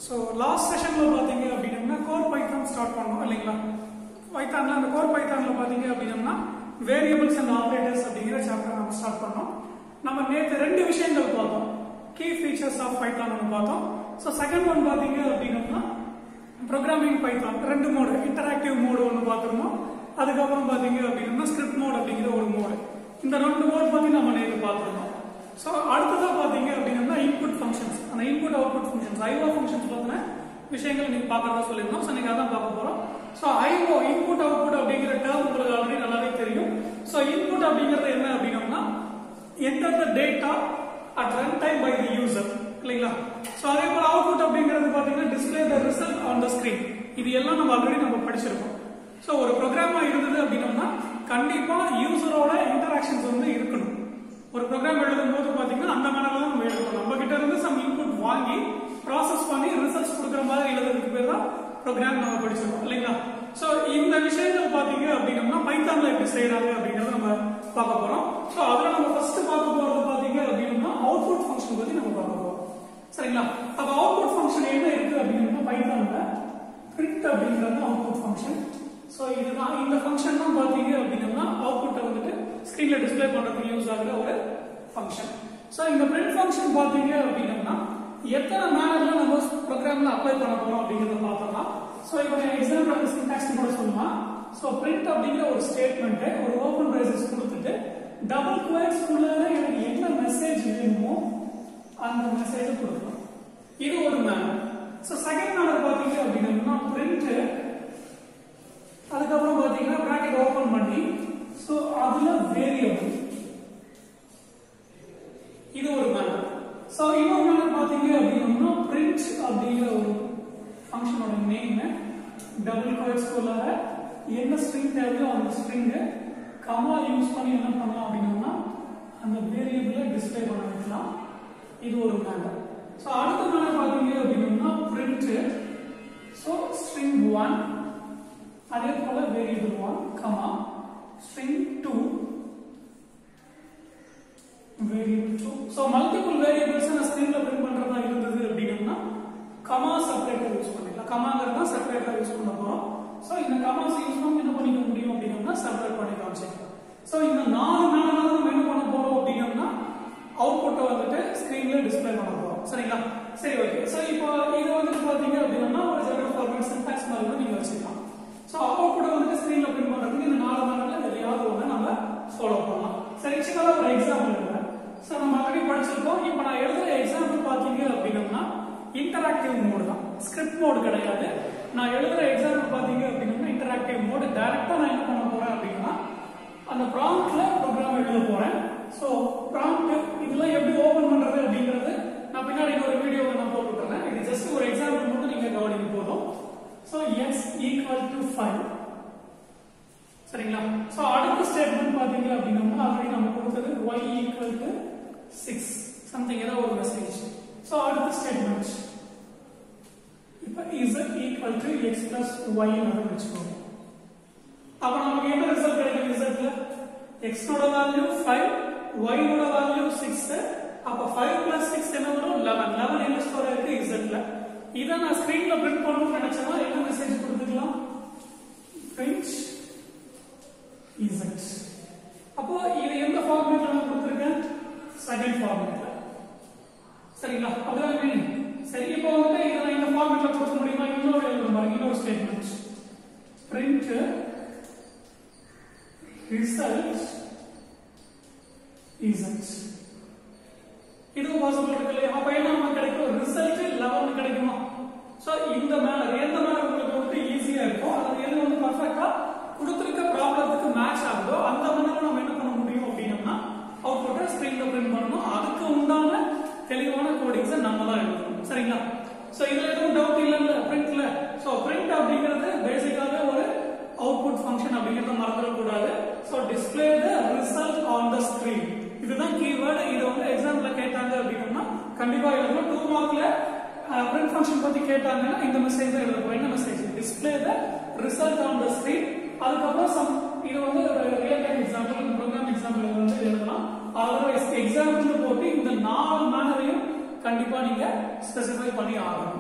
so last செஷனில் பார்த்தீங்க அப்படின்னா கோர் பைத்தான் ஸ்டார்ட் பண்ணோம் இல்லைங்களா பைத்தானில் அந்த கோர் பைத்தானில் பார்த்தீங்க அப்படின்னா வேரியபிள்ஸ் அண்ட் ஆப்ரேட்டர்ஸ் அப்படிங்கிற சாப்டர் நம்ம ஸ்டார்ட் பண்ணோம் நம்ம நேற்று ரெண்டு விஷயங்கள் பார்த்தோம் கீ ஃபீச்சர்ஸ் ஆஃப் பைத்தான் ஒன்று பார்த்தோம் ஸோ செகண்ட் ஒன் பார்த்தீங்க அப்படின்னா ப்ரோக்ராமிங் பைத்தான் ரெண்டு மோடு இன்டராக்டிவ் மோடு ஒன்று பார்த்துருந்தோம் அதுக்கப்புறம் பார்த்தீங்க அப்படின்னா ஸ்கிரிப்ட் மோட் அப்படிங்கிற ஒரு மோடு இந்த ரெண்டு மோட் பற்றி நம்ம நேற்று பார்த்துருந்தோம் ஸோ அடுத்ததாக பார்த்தீங்க அப்படின்னா இன்புட் ஃபங்க்ஷன்ஸ் அந்த input output functions IO functions பற்றின விஷயங்கள் நீங்கள் பார்க்கறதா சொல்லியிருந்தோம் ஸோ நீங்கள் அதான் பார்க்க போகிறோம் ஸோ ஐஓ இன்புட் அவுட்புட் அப்படிங்கிற டேர்ம் உங்களுக்கு ஆல்ரெடி நல்லாவே தெரியும் ஸோ இன்புட் அப்படிங்கிறது என்ன அப்படின்னம்னா enter the data at run time by the user இல்லைங்களா ஸோ அதே போல் அவுட்புட் அப்படிங்கிறது பார்த்தீங்கன்னா display the result on the screen இது எல்லாம் நம்ம ஆல்ரெடி நம்ம படிச்சிருக்கோம் ஸோ ஒரு ப்ரோக்ராமா இருந்தது அப்படின்னம்னா கண்டிப்பா யூசரோட இன்டராக்ஷன்ஸ் வந்து இருக்கணும் ஒரு ப்ரோக்ராம் எழுதும் போது பாத்தீங்கன்னா அந்த மேனர்ல தான் நம்ம எழுதணும் நம்ம கிட்ட இருந்து சம் இன்புட் வாங்கி ப்ராசஸ் பண்ணி ரிசல்ட்ஸ் கொடுக்குற மாதிரி எழுதுறதுக்கு பேர் தான் ப்ரோக்ராம் நம்ம படிச்சிருக்கோம் இல்லைங்களா ஸோ இந்த விஷயங்கள் பாத்தீங்க அப்படின்னம்னா பைத்தான்ல எப்படி செய்யறாங்க அப்படிங்கறத நம்ம பார்க்க போறோம் ஸோ அதுல நம்ம ஃபர்ஸ்ட் பார்க்க போறது பாத்தீங்க அப்படின்னா அவுட்புட் ஃபங்க்ஷன் பத்தி நம்ம பார்க்க போறோம் சரிங்களா அப்ப அவுட்புட் ஃபங்க்ஷன் என்ன இருக்கு அப்படின்னா பைத்தான்ல பிரிண்ட் அப்படிங்கிறது அவுட்புட் ஃபங்க்ஷன் ஸோ இதுதான் இந்த ஃபங்க்ஷன் தான் பார்த்தீங்க அப்படின்னா அவுட்புட்டை வந்துட்டு ஸ்க்ரீன்ல டிஸ்பிளே பண்றதுக்கு யூஸ் ஆகுற ஒரு ஃபங்க்ஷன் ஸோ இந்த பிரிண்ட் ஃபங்க்ஷன் பார்த்தீங்க அப்படின்னா எத்தனை மேனர்ல நம்ம ப்ரோக்ராம்ல அப்ளை பண்ண போறோம் அப்படிங்கறத பார்த்தோம்னா ஸோ இப்போ எக்ஸாம்பிள் சின்டாக்ஸ் கூட சொல்லலாம் ஸோ பிரிண்ட் அப்படிங்கிற ஒரு ஸ்டேட்மெண்ட் ஒரு ஓப்பன் பிரைசஸ் கொடுத்துட்டு டபுள் குவேர்ஸ் உள்ளார எனக்கு என்ன மெசேஜ் வேணுமோ அந்த மெசேஜ் கொடுக்கணும் இது ஒரு மேனர் ஸோ செகண்ட் மேனர் பார்த்தீங்க அப்படின்னா பிரிண்ட் அதுக்கப்புறம் பாத்தீங்கன்னா பிராக்கெட் ஓபன் பண்ணி சோ அதுல வேரியபிள் இது ஒரு மேனர் சோ இன்னொரு மேனர் பாத்தீங்க அப்படின்னா பிரிண்ட் அப்படிங்கிற ஒரு ஃபங்க்ஷனோட நேம் டபுள் கோட்ஸ் குள்ளார என்ன ஸ்ட்ரிங் தேவையோ அந்த ஸ்ட்ரிங் கமா யூஸ் பண்ணி என்ன பண்ணலாம் அப்படின்னா அந்த வேரியபிளை டிஸ்பிளே பண்ண வைக்கலாம் இது ஒரு மேனர் சோ அடுத்த மேனர் பாத்தீங்க அப்படின்னா பிரிண்ட் சோ ஸ்ட்ரிங் ஒன் அதே போல variable one comma string two variable two so multiple variables நான் ஸ்க்ரீன்ல பிரிண்ட் பண்றதா இருந்தது அப்படின்னா கமா செப்பரேட்டர் யூஸ் பண்ணிக்கலாம் கமாங்கிறது தான் செப்பரேட்டர் யூஸ் பண்ண போறோம் ஸோ இந்த கமாஸ் யூஸ் பண்ணி என்ன பண்ணிக்க முடியும் அப்படின்னா செப்பரேட் பண்ணி காமிச்சிக்கலாம் ஸோ இந்த நாலு மேலே நம்ம என்ன பண்ண போறோம் அப்படின்னா அவுட்புட்டை வந்துட்டு ஸ்க்ரீன்ல டிஸ்பிளே பண்ண போறோம் சரிங்களா சரி ஓகே ஸோ இப்போ இது வந்துட்டு பாத்தீங்க அப்படின்னா ஒரு ஜெனரல் ஃபார்மேட் சின்டாக்ஸ் மாதிரி கூட நீங்க வச்சுக்கலாம் ஸோ அவுட்புட் வந்துட்டு ஸ்க்ரீன்ல பிரிண்ட் பண்றதுக்கு இந்த நாலு மேனர்ல எதையாவது ஒன்று நம்ம ஃபாலோ பண்ணலாம் சரி சின்னதாக ஒரு எக்ஸாம்பிள் எழுதுறேன் ஸோ நம்ம ஆல்ரெடி படிச்சிருக்கோம் இப்போ நான் எழுதுற எக்ஸாம்பிள் பார்த்தீங்க அப்படின்னா இன்டராக்டிவ் மோடு தான் ஸ்கிரிப்ட் மோடு கிடையாது நான் எழுதுற எக்ஸாம்பிள் பார்த்தீங்க அப்படின்னா இன்டராக்டிவ் மோடு டைரக்டா நான் என்ன பண்ண போறேன் அப்படின்னா அந்த ப்ராம்ப்ட்ல ப்ரோக்ராம் எழுத போறேன் ஸோ ப்ராம்ப்ட் இதெல்லாம் எப்படி ஓபன் பண்றது அப்படிங்கிறது நான் பின்னாடி ஒரு வீடியோவை நான் போட்டுறேன் இது ஜஸ்ட் ஒரு எக்ஸாம்பிள் மட்டும் நீங்க கவனிக்க போதும் so x equal to five சரிங்களா ஸோ அடுத்த ஸ்டேட்மெண்ட் பார்த்தீங்க அப்படின்னா ஆல்ரெடி நம்ம கொடுத்தது y equal to six something ஏதோ ஒரு மெசேஜ் ஸோ அடுத்த ஸ்டேட்மெண்ட் இப்போ z equal to x plus y வச்சுக்கோங்க அப்போ நமக்கு என்ன ரிசல்ட் கிடைக்கும் இசட்ல எக்ஸோட வேல்யூ ஃபைவ் ஒய்னோட வேல்யூ சிக்ஸ் அப்போ ஃபைவ் பிளஸ் சிக்ஸ் என்ன வரும் லெவன் லெவன் என்ன ஸ்டோர் இருக்கு இசட்ல இதை நான் ஸ்கிரீன்ல பிரிண்ட் பண்ணணும்னு நினைச்சேன்னா என்ன மெசேஜ் கொடுத்துக்கலாம் பிரிண்ட் இசட் அப்போ இது எந்த ஃபார்மேட்ல நான் கொடுத்துருக்கேன் செகண்ட் ஃபார்மேட்ல சரிங்களா அப்படிதான் மீனிங் சரி இப்போ வந்துட்டு இதை நான் இந்த ஃபார்மேட்ல கொடுக்க முடியுமா இன்னொரு எழுதுற பாருங்க இன்னொரு ஸ்டேட்மெண்ட் பிரிண்ட் ரிசல்ட் இசட் இதுவும் பாசிபிள் இருக்கு இல்லையா அப்ப என்ன நமக்கு கிடைக்கும் ரிசல்ட் லெவன் கிடைக்குமா சோ இந்த மேனர் எந்த மேனர் உங்களுக்கு வந்து ஈஸியா இருக்கும் அது எது வந்து பர்ஃபெக்டா கொடுத்திருக்க ப்ராப்ளத்துக்கு மேட்ச் ஆகுதோ அந்த மேனர் நம்ம என்ன பண்ண முடியும் அப்படின்னா அவுட்புட்டை ஸ்கிரீன்ல பிரிண்ட் பண்ணணும் அதுக்கு உண்டான தெளிவான கோடிங்ஸை நம்ம தான் எழுதணும் சரிங்களா சோ இதுல எதுவும் டவுட் இல்லைல்ல பிரிண்ட்ல சோ பிரிண்ட் அப்படிங்கிறது பேசிக்காவே ஒரு அவுட்புட் ஃபங்க்ஷன் அப்படிங்கறத மறந்துடக்கூடாது so display the result on the screen இதுதான் கீவேர்டு இது வந்து எக்ஸாம்ல கேட்டாங்க அப்படின்னா கண்டிப்பா எழுதணும் டூ மார்க்ல பிரிண்ட் ஃபங்க்ஷன் பத்தி கேட்டாங்கன்னா இந்த மெசேஜ் தான் எழுதணும் என்ன message display the result on the screen அதுக்கப்புறம் சம் இது வந்து ஒரு ரியல் டைம் எக்ஸாம்பிள் இந்த ப்ரோக்ராம் எக்ஸாம்பிள் வந்து எழுதலாம் அதர்வைஸ் எக்ஸாம்பிள் போட்டு இந்த நாலு மேனரையும் கண்டிப்பா நீங்க ஸ்பெசிஃபை பண்ணி ஆகணும்